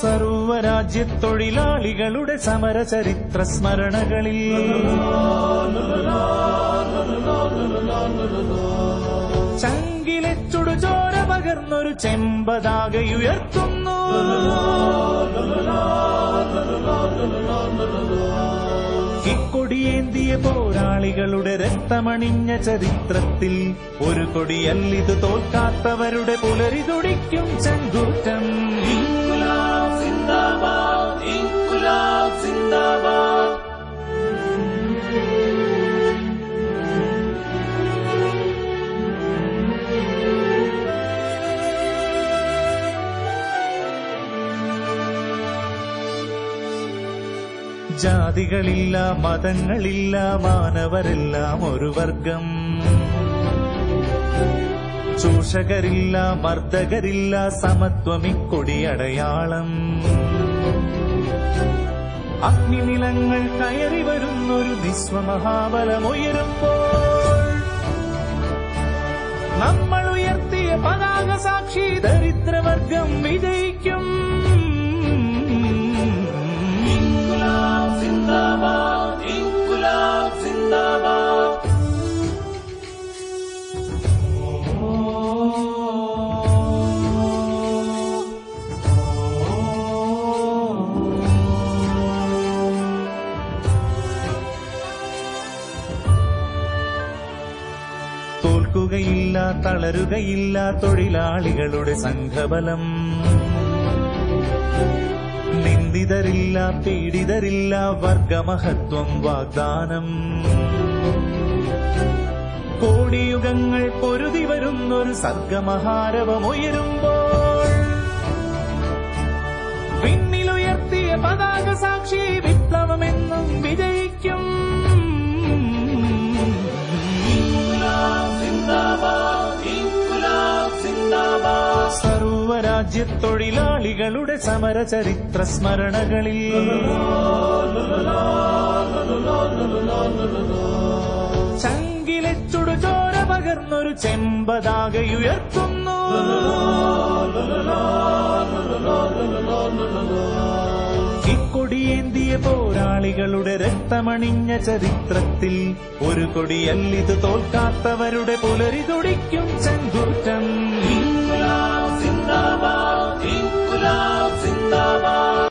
സർവരാജ്യത്തൊഴിലാളികളുടെ സമര ചരിത്ര സ്മരണകളിൽ ചങ്കിലെ ചുടുചോര പകർന്നൊരു ചെമ്പതാകയുയർത്തുന്നു ഇക്കൊടിയേന്തിയ പോരാളികളുടെ രക്തമണിഞ്ഞ ചരിത്രത്തിൽ ഒരു കൊടിയല്ലിത് തോൽക്കാത്തവരുടെ പുലരി തുടിക്കും ചങ്കൂറ്റം ഇൻകുലാബ് സിന്ദാബാദ് ഇൻകുലാബ് സിന്ദാബാദ് ജാതികളില്ല മതങ്ങളില്ല മാനവരെല്ലാം ഒരു വർഗം ചൂഷകരില്ല മർദ്ദകരില്ല സമത്വമിക്കൊടിയടയാളം അഗ്നിനിലങ്ങൾ കയറി വരുന്നൊരു നിസ്വമഹാബലമുയരുമ്പോൾ നമ്മൾ ഉയർത്തിയ പതാക സാക്ഷി ദരിദ്രവർഗം വിജയിക്കും ഇൻകുലാബ് സിന്ദാബാദ് ഇൻകുലാബ് സിന്ദാബാദ് തോൽക്കുകയില്ല തളരുകയില്ല തൊഴിലാളികളുടെ സംഘബലം നിന്ദിതരില്ല പീഡിതരില്ല വർഗമഹത്വം വാഗ്ദാനം കോടിയുഗങ്ങൾ പൊരുതി വരുന്നൊരു സർഗമഹാരവമുയരുമ്പോൾ പിന്നിലുയർത്തിയ പതാക സാക്ഷി വിപ്ലവമെന്നും വിജയിക്കും ഇൻകുലാബ് സിന്ദാബാദ്, ഇൻകുലാബ് സിന്ദാബാദ്. സർവരാജ്യത്തൊഴിലാളികളുടെ സമര ചരിത്ര സ്മരണകളിൽ ചങ്കിലെ ചുടുചോര പകർന്നൊരു ചെമ്പതാകയുയർത്തുന്നു ഇക്കൊടിയേന്തിയ പോരാളികളുടെ രക്തമണിഞ്ഞ ചരിത്രത്തിൽ ഒരു കൊടിയല്ലിത് തോൽക്കാത്തവരുടെ പുലരി തുടിക്കും ചങ്കൂറ്റം ഇൻകുലാബ് സിന്ദാബാദ് ഇൻകുലാബ് സിന്ദാബാദ്